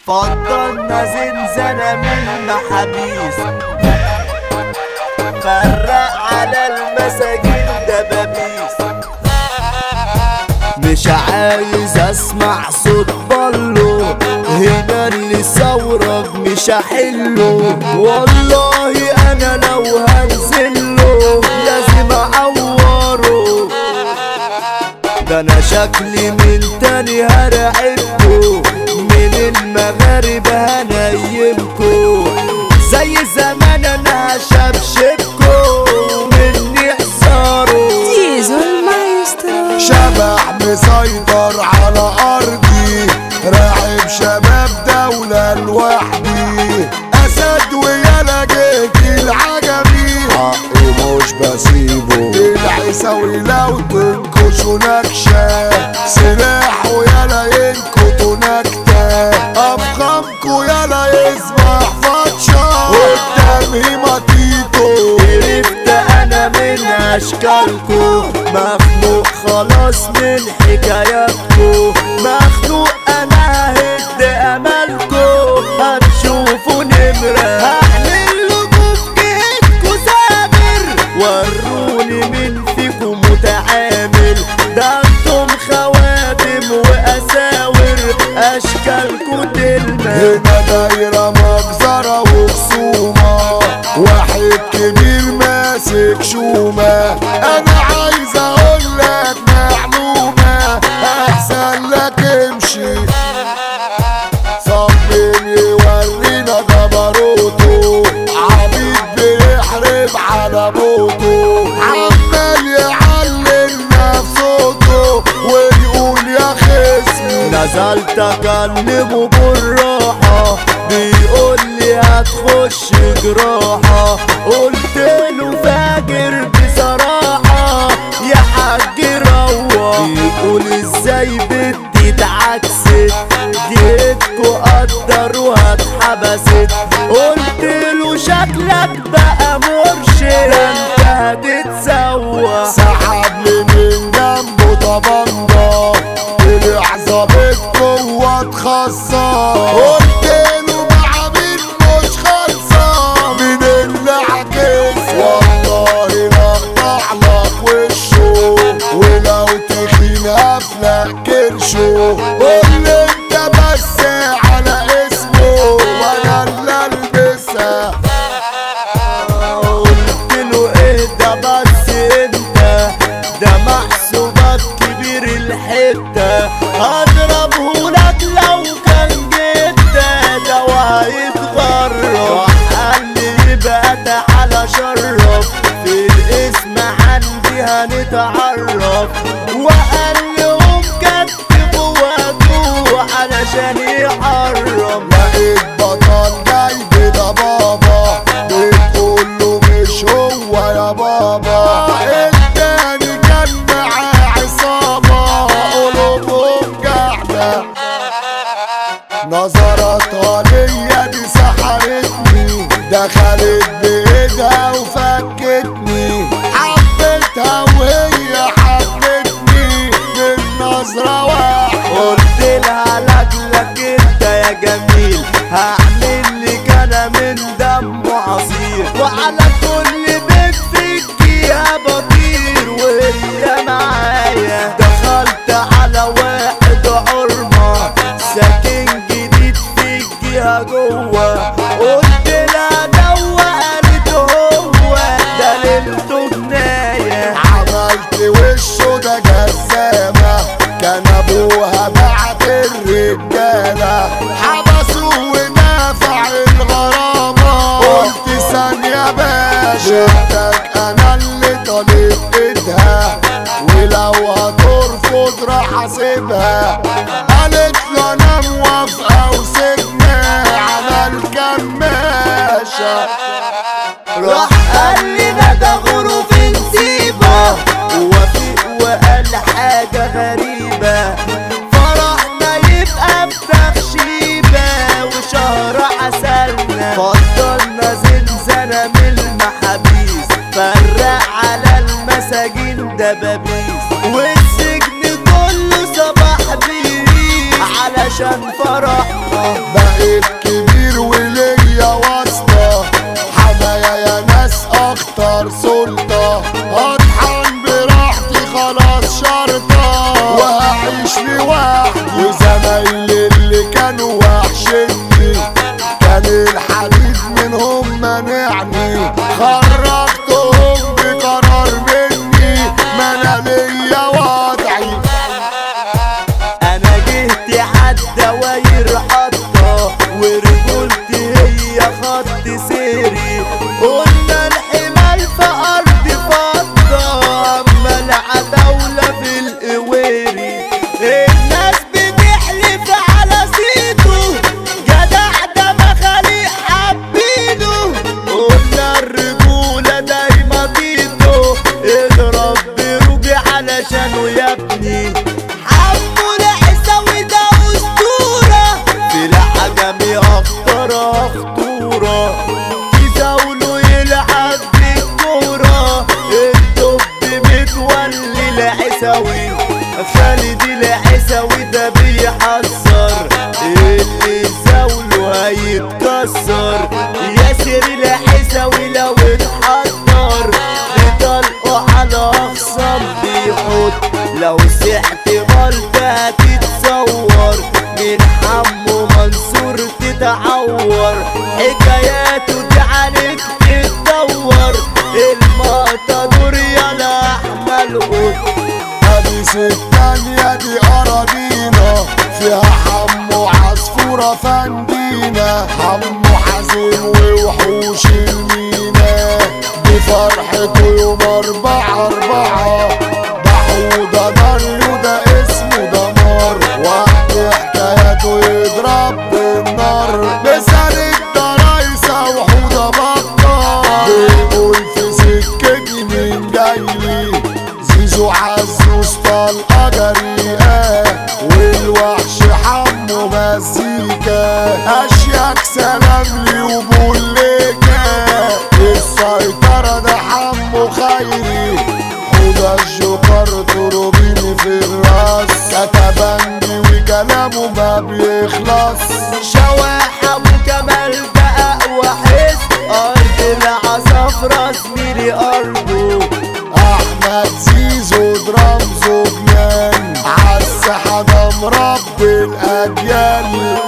فضلنا زنزانة من المحابيس فرق على المساجين دبابيس مش عايز اسمع صوت بلو هنا اللي ثورك مش هحله والله انا لو هنزله لازم اعوره ده انا شكلي من تاني هرعبكو من المغارب هنيمكو زي زمان انا هشبشبكو مني احذروا زيزو المايسترو شبح مسيطر على ارضي راعب شباب دولة لوحدي اسد ويالا جيت العجمي حقي مش بسيبه العيساوي لو تنكشوا نكشة سلاح ويالا ينكتوا نكتة افخامكوا يالا يسمح فتشة قدامي مطيتو عرفت انا من اشكالكو مخنوق خلاص من حكاياتكو مخنوق انا هد املكو هتشوفوا نمرة هحلل لكم في جهتكو سامر وروني مين فيكم متعامل ده انتم خواتم واساور اشكالكو تلمع هنا دايرة مجزرة وخصومة واحد كبير ماسك شومة انا عايز اقول لك معلومة احسن لك امشي صمم يورينا جبروته عبيد بيحرب على موته عمال يعلمنا في صوته ويقول يا خصمي نزلت اكلمه بالراحة بيقول لي هتخش جراحة قلت له فاجر بصراحة يا حاج روح بيقول ازاي بدي اتعكست جيتكو قدر واتحبست قلت له شكلك بقى مرشد انت هتتسوح سحب لي من جنبه طبنجة طلع ظابط جوه اتخصص قلت له مع مين مش خالصة من اللي عكس والله نقطع لك وشه ولو تخين افلق كرشه قول لي انت بس على اسمه وانا اللي البسها قلت له اهدى بس انت ده محسوبك كبير الحتة هضربه لك لو كان جدة ده وهيتغرب قال لي يبقى تعالى شرف في الاسم عندي هنتعرف وقال لهم كتفوا وادوه علشان يحرم لقيت بطل جاي ده بابا بتقول له مش هو يا بابا التاني كان معاه عصابة قلوبهم قاعدة نظراتها ليا دي سحرتني دخلت بايدها وفكتني حبيتها وهي حبتني من نظرة واحدة قلت لها لك انت يا جميل هعمل لك انا من دمه عصير وعلى كل بيت فيكيها بطير وهي معايا دخلت على واحد حرمة ساكن جديد فيكيها جوه قلت لها دوا قالت هو ده ليلته جنايه عملت وشه ده جسامة كان ابوها بعت الرجالة حبسوه ونافع الغرامة قلت ثانية باشا اختك انا اللي طالب ايدها ولو هترفض راح اسيبها قالت له انا موافقة وسيبنا على الكماشة راح قال لي ندى غروب نسيبه ووافق وقال حاجة غريبة فرحنا يبقى بتخشيبة وشهر عسلنا فضلنا زنزانة من المحابيس فرق على المساجين دبابيس والسجن كله صباح بيريس على علشان فرحنا بقيت كبير وليا واسطة حمايا يا ناس اكتر سلطة اطحن براحتي خلاص شرطة وهعيش لوحدي وزمايلي اللي كانوا وحشتني كان الحديد منهم منعني خرجتهم بقرار مني ما انا ليا وضعي انا جهتي عالدواير حاطة ورجولتي هي خط سيري قلنا الحمال في ارض فضة اما العتاولة في القويري الناس بتحلف على صيته جدع ده مخاليق حابينه قلنا الرجولة دايما بيته اضرب بروجي علشانه يا ابني حمو العيساوي ده اسطورة في العجمي اخطر اخطورة يزاوله يلعب بالكورة الدب متولي العيساوي خالد العيساوي ده بيحذر اللي زاوله هيتكسر ياسر العيساوي لو اتحضر بطلقه على اخصام بيحط لو سحت غلطة هتتصور من حمو منصور تتعور حكاياته دي عليك تدور المقطة يا احمد قط حديث التانية دي أراضينا فيها حمو عصفورة فندينا حمو حزين ووحوش المينا بفرحته يوم أربعة أربعة ده حوضة داريو ده اسمه دمار وقت حكاياته يضرب بالنار مثال الدرايسة وحوضة بطة بيقول في سكتي مين جايلي زيزو عز وسط القدري اه والوحش حمو مزيكا اشياك سلام لي وبوليكا السيطرة ده حمو خيري حوض الجوكر تروبيني في الراس كتبنجي وكلامه ما بيخلص شواحة وكمال ده أقوى حس أرض العصافرة زميلي أرضه احمد زيزو درامزو جنان عالساحة ده مربي الاجيال